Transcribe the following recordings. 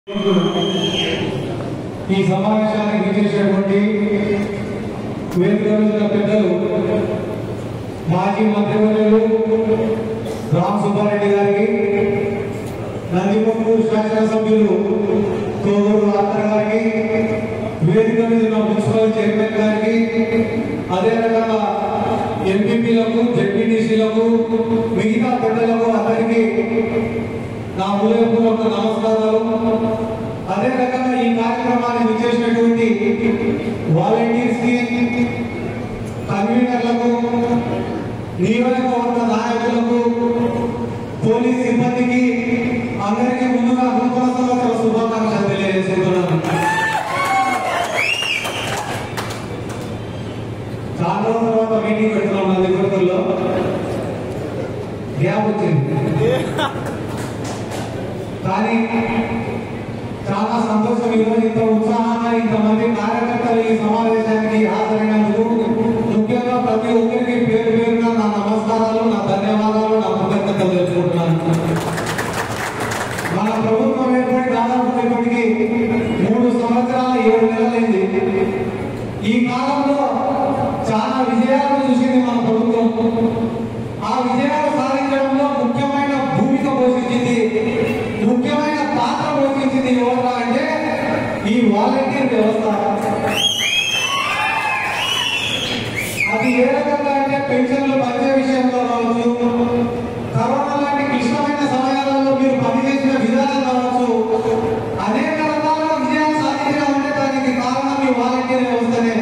ఈ సమావేశానికి విచ్చేసినటువంటి వేదిక మీద ఉన్న పెద్దలు మాజీ మంత్రివర్యులు రామ్ సుబ్బారెడ్డి గారికి నందికొట్టు శాసనసభ్యులు తోగూరు ఆత్ర గారికి వేదిక మీద ఉన్న మున్సిపల్ చైర్మన్ గారికి అదే రకంగా ఎంపీపీలకు జెడ్పీటీసీలకు మిగతా పెద్దలకు అందరికీ నా హృదయపూర్వక నమస్కారాలు అదే రకంగా ఈ కార్యక్రమాన్ని విచ్చేసినటువంటి వాలంటీర్స్ కి కన్వీనర్లకు నియోజకవర్గ నాయకులకు పోలీస్ సిబ్బందికి అందరికీ ముందుగా నూతన సంవత్సర శుభాకాంక్షలు తెలియజేస్తున్నాను చాలా రోజుల తర్వాత మీటింగ్ పెడుతున్నాం నా దగ్గరలో గ్యాప్ వచ్చింది కానీ చాలా సంతోషం ఈరోజు ఇంత ఉత్సాహంగా ఇంతమంది కార్యకర్తలు ఈ సమావేశానికి హాజరైనందుకు ముఖ్యంగా ప్రతి ఒక్కరికి పేరు పేరుగా నా నమస్కారాలు నా ధన్యవాదాలు నా కృతజ్ఞతలు తెలుసుకుంటున్నాను మన ప్రభుత్వం ఏర్పడి దాదాపు ఇప్పటికి మూడు సంవత్సరాల ఏడు నెలలైంది ఈ కాలంలో చాలా విజయాలను చూసింది మన ప్రభుత్వం ఆ విజయాలు సాధించడంలో ముఖ్యమైన భూమిక పోషించింది ముఖ్యమైన పాత్ర పోషించింది ఎవరు అంటే ఈ వాలంటీర్ వ్యవస్థ అది ఏ రకంగా అంటే పెన్షన్లు పంచే విషయంలో కావచ్చు కరోనా లాంటి క్లిష్టమైన సమయాలలో మీరు పనిచేసిన విధానం కావచ్చు అనేక రకాలుగా విజయాలు సాధించాలంటే దానికి కారణం ఈ వాలంటీర్ వ్యవస్థనే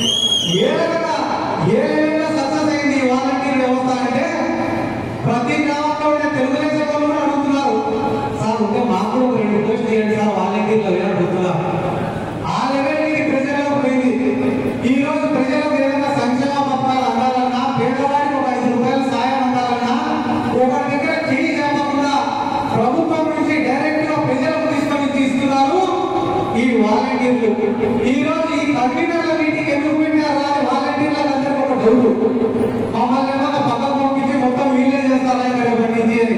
ఏ రకంగా ఏ విధంగా సక్సెస్ అయింది ఈ వాలంటీర్ వ్యవస్థ అంటే ప్రతి గ్రామంలో ఉండే తెలుగుదేశం వాళ్ళు కూడా అడుగుతున్నారు సార్ ఉంటే మాకు కూడా ఒక రెండు పోస్ట్ చేయండి సార్ వాలంటీర్లు అవి అడుగుతున్నారు ఆ లెవెల్కి ప్రజలకు పోయింది ఈ రోజు ప్రజలకు ఏదైనా సంక్షేమ పథకాలు అందాలన్నా పేదవాడికి ఒక ఐదు రూపాయల సాయం అందాలన్నా ఒకరి దగ్గర చేయి చెప్పకుండా ప్రభుత్వం నుంచి డైరెక్ట్ గా ప్రజలకు తీసుకొని తీసుకున్నారు ఈ వాలంటీర్లు ఈ రోజు ఈ కన్వీనర్ల మీటింగ్ ఎందుకు పెట్టారా అని వాలంటీర్లకు అందరికీ ఒక డౌట్ మమ్మల్ని ఏమన్నా పక్కకు పంపించి మొత్తం వీళ్ళే చేస్తారా ఇక్కడ పండించి అని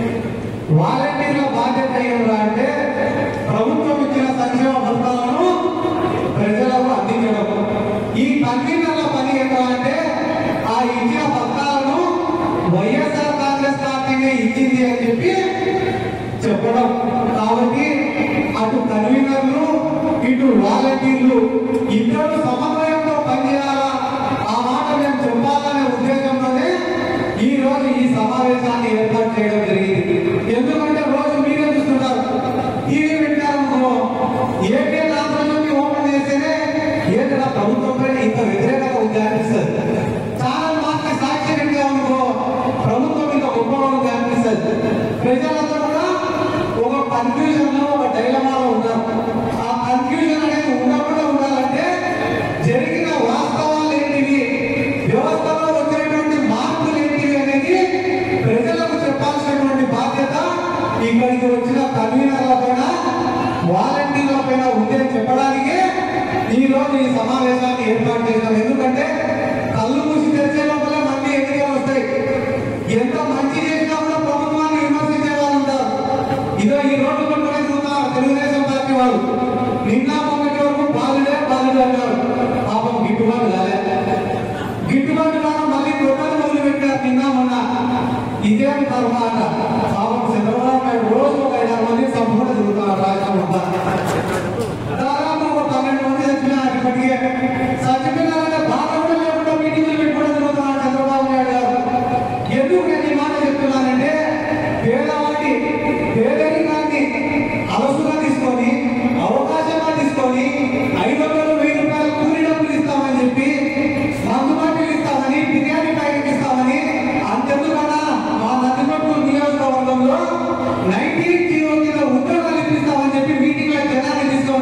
వాలంటీర్ల బాధ్యత ఏమిరా అంటే ప్రభుత్వం ఇచ్చిన సంక్షేమ పథకాలను ప్రజలకు అందించడం ఈ కన్వీనర్ల పని ఎట్లా అంటే ఆ ఇచ్చిన పథకాలను వైఎస్ఆర్ కాంగ్రెస్ పార్టీనే ఇచ్చింది అని చెప్పి చెప్పడం కాబట్టి అటు కన్వీనర్లు ఇటు వాలంటీర్లు ఇద్దరు సమన్వయంతో పనిచేయాలా ఆ మాట మేము చెప్పాలనే ఉద్దేశంతోనే ఈ రోజు ఈ సమావేశాన్ని ఏర్పాటు చేయడం జరిగింది ఎందుకంటే రోజు మీరే చూస్తుంటారు టీవీ పెట్టారనుకో ఏటీఎం ఆంధ్రజ్యోతి ఓపెన్ చేస్తేనే ఏదైనా ప్రభుత్వం పైన ఇంత వ్యతిరేకత ఉంది అనిపిస్తుంది చాలా మాత్రం సాక్షిగా అనుకో ప్రభుత్వం ఇంత గొప్పగా ఉంది అనిపిస్తుంది ప్రజలంతా కూడా ఒక కన్ఫ్యూజన్ లో ఒక డైలమాలో ఉన్నారు ఆ కన్ఫ్యూజన్ అనేది ఉండకుండా ఉండాలంటే జరిగిన వాస్తవాలు ఏంటివి వ్యవస్థలో వచ్చినటువంటి మార్పులు ఏంటివి అనేది ప్రజలకు చెప్పాల్సినటువంటి బాధ్యత ఇక్కడికి వచ్చిన కన్వీనర్ల పైన వాలంటీర్ల పైన ఉంది అని చెప్పడానికి ఈ రోజు ఈ సమావేశాన్ని ఏర్పాటు చేశాం ఎందుకంటే కళ్ళు మూసి తెరిచే లోపల మళ్ళీ ఎన్నికలు వస్తాయి ఎంత మంచి చేసినా కూడా ప్రభుత్వాన్ని విమర్శించే వాళ్ళు ఉంటారు ఇదో ఈ రోడ్డు పట్టుకునే చూస్తున్నారు తెలుగుదేశం పార్టీ వాళ్ళు నిన్న మొన్నటి వరకు బాలుడే బాలుడే అన్నారు పాపం గిట్టుబాటు కాలే గిట్టుబాటు కాక మళ్ళీ కొట్టలు మొదలు పెట్టారు నిన్న మొన్న ఇదేం తర్వాత పాపం చంద్రబాబు నాయుడు రోజు ఒక ఐదారు మంది సంపూర్ణ తిరుగుతున్నారు రాష్ట్రం అంతా దాదాపు ఒక పన్నెండు మంది చచ్చిపోయినారు ఇప్పటికే చచ్చిపోయినారంటే బాధ కూడా లేకుండా మీటింగ్లు పెట్టుకోవడం తిరుగుతున్నారు చంద్రబాబు నాయుడు గారు ఎందుకు నేను ఈ మాట చెప్తున్నానంటే పేదవాడి పేదరికాన్ని అలసుగా తీసుకొని అవకాశంగా తీసుకొని ఐదు వందలు వెయ్యి రూపాయలు కూలి డబ్బులు ఇస్తామని చెప్పి మందు బాటిల్ ఇస్తామని బిర్యానీ ప్యాకెట్ ఇస్తామని అంతెందుకన్నా మా నందిపట్టు నియోజకవర్గంలో నైన్టీన్ జీరో కింద ఉద్యోగాలు ఇప్పిస్తామని చెప్పి మీటింగ్ లో జనాన్ని తీసుకొని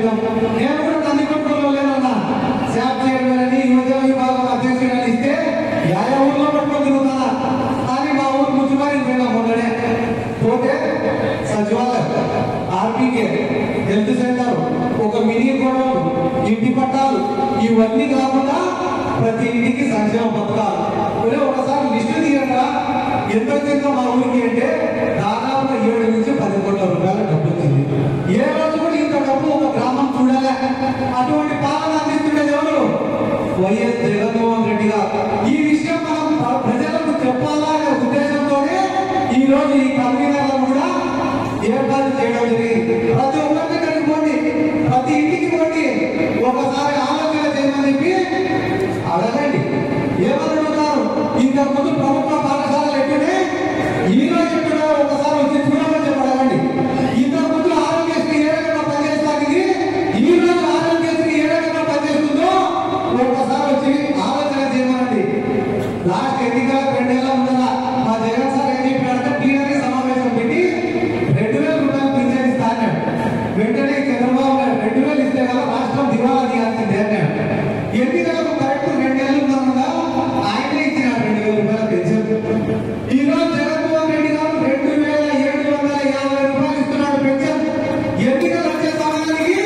తిరిగాం నేను కూడా కందికొట్టులో లేనన్నా శాప్ చైర్మన్ అని యువజన విభాగం అధ్యక్షుడు అని ఇస్తే యాయా ఊర్లో పట్టుకొని తిరుగుతానా కానీ మా ఊరు ముచ్చుమారి పోయినా మొన్ననే పోతే సచివాలయం ఆర్పీకే హెల్త్ సెంటర్ ఒక మినీ గోడౌన్ ఇంటి పట్టాలు ఇవన్నీ కాకుండా ప్రతి ఇంటికి సంక్షేమ పథకాలు ఒరే ఒకసారి లిస్టు తీయగా ఎంత వచ్చిందో మా ఊరికి అంటే దాదాపు ఏడు నుంచి పది కోట్ల రూపాయల డబ్బు వచ్చింది ఏ రోజు కూడా ఇంత డబ్బు ఒక గ్రామం చూడాలి అటువంటి పాలన అందిస్తుండేది ఎవరు వైఎస్ జగన్మోహన్ రెడ్డి గారు ఈ విషయం మనం ప్ర- ప్రజలకు చెప్పాలా అనే ఉద్దేశంతోనే ఈ రోజు ఈ కన్వీనర్లను కూడా ఏర్పాటు చేయడం జరిగింది ప్రతి ఒక్కరికి ఇక్కడికి పోండి ప్రతి ఇంటికి పోండి ఒకసారి ఆలోచన చేయమని చెప్పి అడగండి ఏమని అడుగుతారు ఇంతకు ముందు ప్రభుత్వ పాఠశాలలు ఎట్టునే ఈ రోజు ఎట్టునే ఒకసారి వచ్చి చూడమని చెప్పి అడగండి ఇంతకు ముందు ఆరోగ్యశ్రీ ఏ రకంగా పనిచేస్తానికి ఈ రోజు ఆరోగ్యశ్రీ ఏ రకంగా పనిచేస్తుందో ఒకసారి వచ్చి ఆలోచన చేయమనండి లాస్ట్ ఎన్నికల రెండేళ్ల ముందర మా జగన్ సార్ ఏం చెప్పారంటే టీఆర్ఎస్ సమావేశం పెట్టి రెండు వేల రూపాయలు పింఛన్ ఇస్తా అన్నాడు వెంటనే చంద్రబాబు నాయుడు రెండు వేలు ఇస్తే కదా రాష్ట్రం దివాలా తీయాల్సిందే అన్నాడు ఎన్నికలకు కరెక్ట్ రెండేళ్ళు ఉండగా ఆయనే ఇచ్చినాడు రెండు వేల రూపాయల పెన్షన్ ఈ రోజు జగన్మోహన్ రెడ్డి గారు రెండు వేల ఏడు వందల యాభై రూపాయలు ఇస్తున్నాడు పెన్షన్ ఎన్నికలు వచ్చే సమయానికి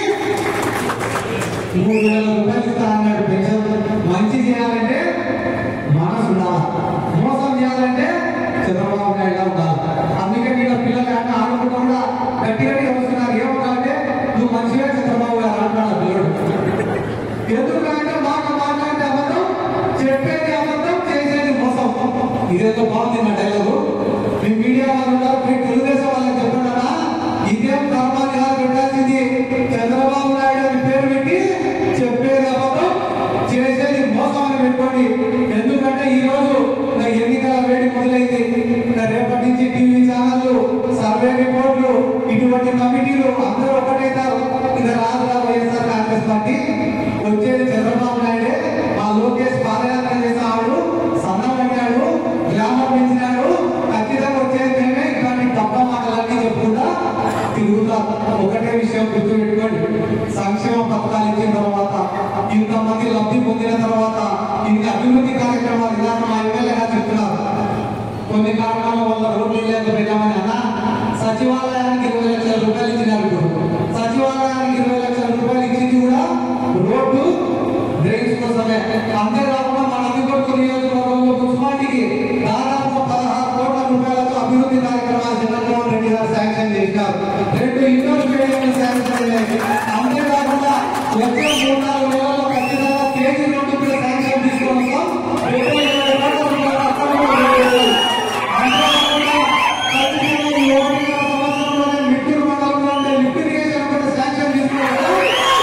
మూడు వేల రూపాయలు ఇస్తా అన్నాడు పెన్షన్ మంచి చేయాలంటే మనసు ఉండాలి మోసం చేయాలంటే చంద్రబాబు నాయుడు ఉండాలి అందుకే మీరు పిల్లలు అన్న ఆడుకుంటూ కూడా గట్టి గట్టిగా వస్తున్నారు ఏమంటే నువ్వు మంచిగా చంద్రబాబు గారు అంటాడు పిల్లడు ఎందుకంటే మాట మాట్లాడితే అబద్ధం చెప్పేది అబద్ధం చేసేది మోసం ఇదేదో బాగుంది నా డైలాగు మీ మీడియా వాళ్ళు ఉన్నారు మీ తెలుగుదేశం వాళ్ళకి చెప్పండి ఇదేం కర్మాన్ని కాదు పెట్టాల్సింది చంద్రబాబు నాయుడు అని పేరు పెట్టి చెప్పేది అబద్ధం చేసేది మోసం అని పెట్టుకోండి ఎందుకంటే ఈ రోజు నా ఎన్నికల వేడి మొదలైంది ఇంకా రేపటి నుంచి టీవీ ఛానళ్ళు సర్వే రిపోర్ట్లు ఇటువంటి కమిటీలు అందరూ ఒకటైతారు ఇక రాదు రా వైఎస్ఆర్ కాంగ్రెస్ పార్టీ వచ్చేది చంద్రబాబు నాయుడే మా లోకేష్ పాదయాత్ర చేసినాడు సన్నం పెట్టాడు గ్రామం పెంచినాడు ఖచ్చితంగా వచ్చేది మేమే ఇట్లాంటి తప్ప మాటలన్నీ చెప్పుకుంటా తిరుగుతాం ఒకటే విషయం గుర్తు పెట్టుకోండి సంక్షేమ పథకాలు ఇచ్చిన తర్వాత ఇంతమంది లబ్ధి పొందిన తర్వాత ఇన్ని అభివృద్ధి కార్యక్రమాలు ఇలా మా ఎమ్మెల్యే గారు చెప్తున్నారు కొన్ని కారణాల వల్ల రోడ్లు లేక పెట్టామని అన్న సచివాలయానికి ఇరవై లక్షల రూపాయలు ఇచ్చినారు ఇప్పుడు సచివాలయానికి ఇరవై లక్షల రూపాయలు ఇచ్చింది కూడా రోడ్డు డ్రైన్స్ కోసమే అంతేకాకుండా మన అభివృద్ధి నియోజకవర్గంలో మున్సిపాలిటీకి దాదాపు పదహారు కోట్ల రూపాయలతో అభివృద్ధి కార్యక్రమాలు జగన్మోహన్ రెడ్డి గారు శాంక్షన్ చేసినారు రెండు ఇండోర్ స్టేడియం శాంక్షన్ అయ్యాయి అంతేకాకుండా వచ్చే మూడు నాలుగు నెలల్లో ఖచ్చితంగా కేజీ రోడ్డు కూడా శాంక్షన్ తీసుకొని వస్తాం ఇరవై ఇరవై కోట్ల రూపాయలు అక్కడ కూడా వేయాలి. అంతేకాకుండా ఖచ్చితంగా ఈ ఒకటిన్నర సంవత్సరంలోనే మిట్టూరు మండలంలో ఉండే లిఫ్ట్ ఇరిగేషన్ కూడా శాంక్షన్ తీసుకొని వస్తాం.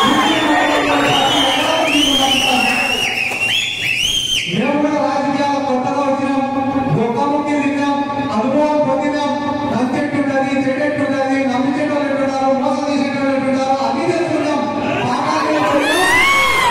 మేము కూడా రాజకీయాల్లో కొత్తగా వచ్చినాం గొప్ప ముఖ్య తిన్నాం అనుభవం పొందినాం నంచెట్టుంటది చెడెట్టుంటది నమ్మించేటోళ్ళు ఎట్టుంటారు మోసం చేసేటోళ్ళు ఎట్టుంటారు అన్ని తెలుసుకున్నాం పాఠాలు నేర్చుకున్నాం.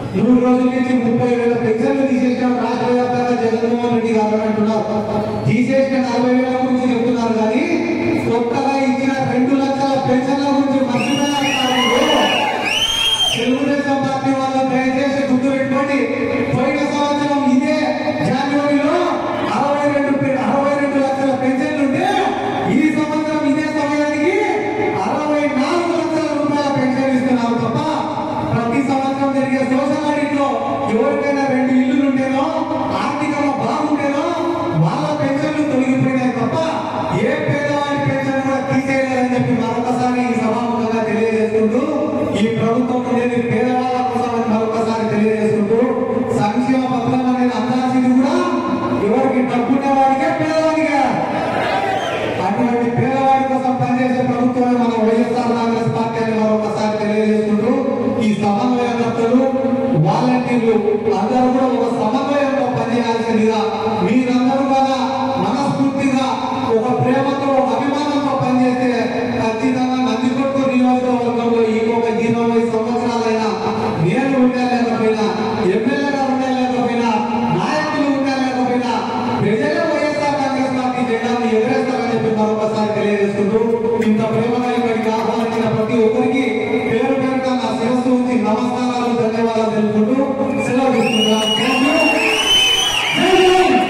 నూరు రోజుల నుంచి ముప్పై వేల పెన్షన్లు తీసేసిన రాష్ట్ర వ్యాప్తంగా జగన్మోహన్ రెడ్డి గారు అంటున్నారు తీసేసిన నలభై వేల గురించి చెప్తున్నారు కానీ కొత్తగా ఇచ్చిన రెండు లక్షల పెన్షన్ల గురించి మర్చిపోయారు తెలుగుదేశం పార్టీ వాళ్ళు దయచేసి గుర్తు పెట్టుకోండి పోయిన సంవత్సరం ఇదే జనవరిలో అరవై రెండు పె- అరవై రెండు లక్షల పెన్షన్లు ఉంటే ఈ సంవత్సరం ఇదే సమయానికి అరవై నాలుగు లక్షల రూపాయల పెన్షన్ ఇస్తున్నారు తప్ప ప్రతి సంవత్సరం జరిగే సోషల్ ఆడిట్ లో ఎవరికైనా రెండు ఇల్లులు ఉంటేనో ఆర్థికంగా బాగుంటేనో వాళ్ళ పెన్షన్లు తొలగిపోయినాయి తప్ప ఏ పేదవాడి పెన్షన్ కూడా తీసేయాలని చెప్పి మరొకసారి ఈ సభాముఖంగా తెలియజేసుకుంటూ ఈ ప్రభుత్వం అనేది పేదవాళ్ళ కోసం అని మరొకసారి తెలియజేసుకుంటూ సంక్షేమ పథకం అనేది అందాల్సింది కూడా ఎవరికి డబ్బున్న వాడికే పేదవాడిగా అటువంటి పేదవాడి కోసం పనిచేసే ప్రభుత్వమే మన వైఎస్ఆర్ కాంగ్రెస్ పార్టీ అని మరొకసారి తెలియజేసుకుంటూ ఈ సమన్వయకర్తలు వాలంటీర్లు అందరూ కూడా ఒక సమన్వయంతో పనిచేయాల్సిందిగా మీరందరూ కూడా మనస్ఫూర్తిగా ఒక ప్రేమతో ఒక అభిమానంతో పనిచేస్తే ఖచ్చితంగా నందికొట్టు నియోజకవర్గంలో ఈ ఒక ఇరవై సంవత్సరాలైనా నేను ఉండలేకపోయినా ఎమ్మెల్యేగా ఉండలేకపోయినా నాయకులు ఉండలేకపోయినా ప్రజలే